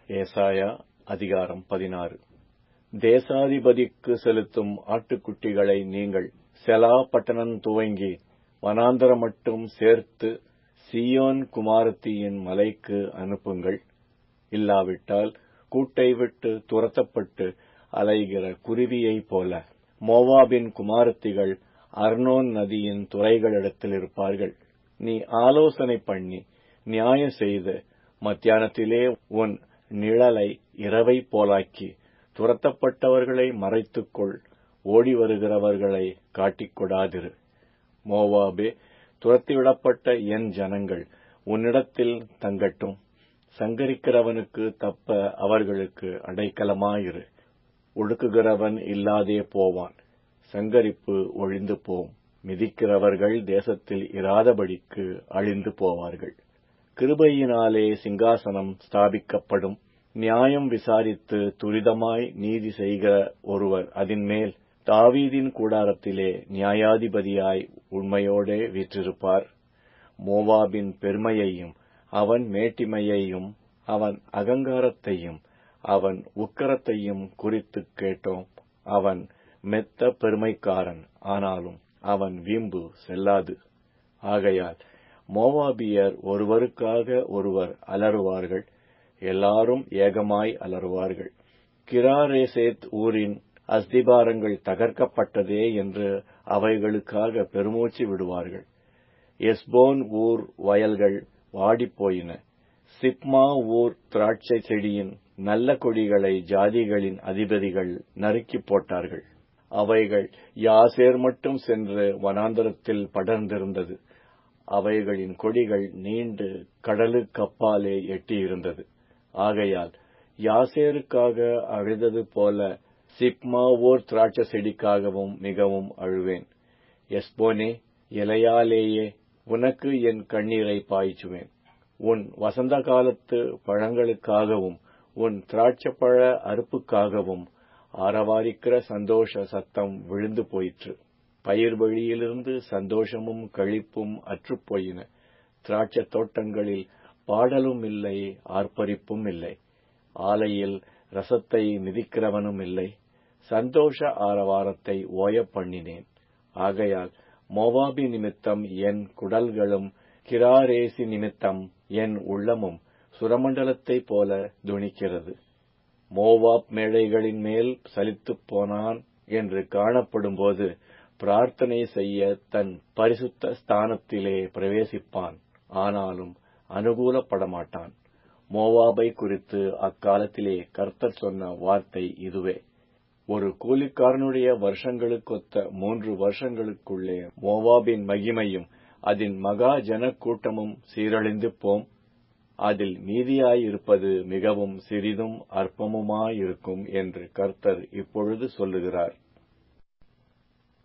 ஏசாயா அதிகாரம் பதினாறு தேசாதிபதிக்கு செலுத்தும் ஆட்டுக்குட்டிகளை நீங்கள் செலா பட்டணம் துவங்கி வனாந்தரம் மட்டும் சேர்த்து சீயோன் குமாரத்தியின் மலைக்கு அனுப்புங்கள் இல்லாவிட்டால் கூட்டை விட்டு துரத்தப்பட்டு அலைகிற குருவியைப் போல மோவாபின் குமாரத்திகள் அர்னோன் நதியின் துறைகளிடத்தில் இருப்பார்கள் நீ ஆலோசனை பண்ணி நியாயம் செய்து மத்தியானத்திலே உன் நிழலை இரவைப் போலாக்கி துரத்தப்பட்டவர்களை மறைத்துக்கொள் ஓடி வருகிறவர்களை காட்டிக்கொடாதிரு மோவாபே துரத்திவிடப்பட்ட என் ஜனங்கள் உன்னிடத்தில் தங்கட்டும் சங்கரிக்கிறவனுக்கு தப்ப அவர்களுக்கு அடைக்கலமாயிரு ஒடுக்குகிறவன் இல்லாதே போவான் சங்கரிப்பு ஒழிந்து போம் மிதிக்கிறவர்கள் தேசத்தில் இராதபடிக்கு அழிந்து போவார்கள் கிருபையினாலே சிங்காசனம் ஸ்தாபிக்கப்படும் நியாயம் விசாரித்து துரிதமாய் நீதி செய்கிற ஒருவர் அதின்மேல் தாவீதின் கூடாரத்திலே நியாயாதிபதியாய் உண்மையோடே வீற்றிருப்பார் மோவாபின் பெருமையையும் அவன் மேட்டிமையையும் அவன் அகங்காரத்தையும் அவன் உக்கரத்தையும் குறித்து கேட்டோம் அவன் மெத்த பெருமைக்காரன் ஆனாலும் அவன் வீம்பு செல்லாது ஆகையால் மோவாபியர் ஒருவருக்காக ஒருவர் அலறுவார்கள் எல்லாரும் ஏகமாய் அலறுவார்கள் கிராரேசேத் ஊரின் அஸ்திபாரங்கள் தகர்க்கப்பட்டதே என்று அவைகளுக்காக பெருமூச்சு விடுவார்கள் எஸ்போன் ஊர் வயல்கள் வாடிப்போயின சிப்மா ஊர் திராட்சை செடியின் நல்ல கொடிகளை ஜாதிகளின் அதிபதிகள் நறுக்கி போட்டார்கள் அவைகள் யாசேர் மட்டும் சென்று வனாந்தரத்தில் படர்ந்திருந்தது அவைகளின் கொடிகள் நீண்டு கடலுக்கப்பாலே எட்டியிருந்தது ஆகையால் யாசேருக்காக அழுதது போல சிப்மா ஓர் திராட்சை செடிக்காகவும் மிகவும் அழுவேன் எஸ்போனே இலையாலேயே உனக்கு என் கண்ணீரை பாய்ச்சுவேன் உன் வசந்த காலத்து பழங்களுக்காகவும் உன் திராட்சப்பழ அறுப்புக்காகவும் ஆரவாரிக்கிற சந்தோஷ சத்தம் விழுந்து போயிற்று பயிர் வழியிலிருந்து சந்தோஷமும் கழிப்பும் அற்றுப்போயின திராட்சை தோட்டங்களில் பாடலும் இல்லை ஆர்ப்பரிப்பும் இல்லை ஆலையில் ரசத்தை மிதிக்கிறவனும் இல்லை சந்தோஷ ஆரவாரத்தை ஓய பண்ணினேன் ஆகையால் மோவாபி நிமித்தம் என் குடல்களும் கிராரேசி நிமித்தம் என் உள்ளமும் சுரமண்டலத்தைப் போல துணிக்கிறது மோவாப் மேடைகளின் மேல் சலித்துப் போனான் என்று காணப்படும்போது பிரார்த்தனை செய்ய தன் பரிசுத்த ஸ்தானத்திலே பிரவேசிப்பான் ஆனாலும் அனுகூலப்படமாட்டான் மோவாபை குறித்து அக்காலத்திலே கர்த்தர் சொன்ன வார்த்தை இதுவே ஒரு கூலிக்காரனுடைய வருஷங்களுக்கொத்த மூன்று வருஷங்களுக்குள்ளே மோவாபின் மகிமையும் அதன் மகா ஜன கூட்டமும் சீரழிந்து போம் அதில் மீதியாயிருப்பது மிகவும் சிறிதும் அற்பமுமாயிருக்கும் என்று கர்த்தர் இப்பொழுது சொல்லுகிறார்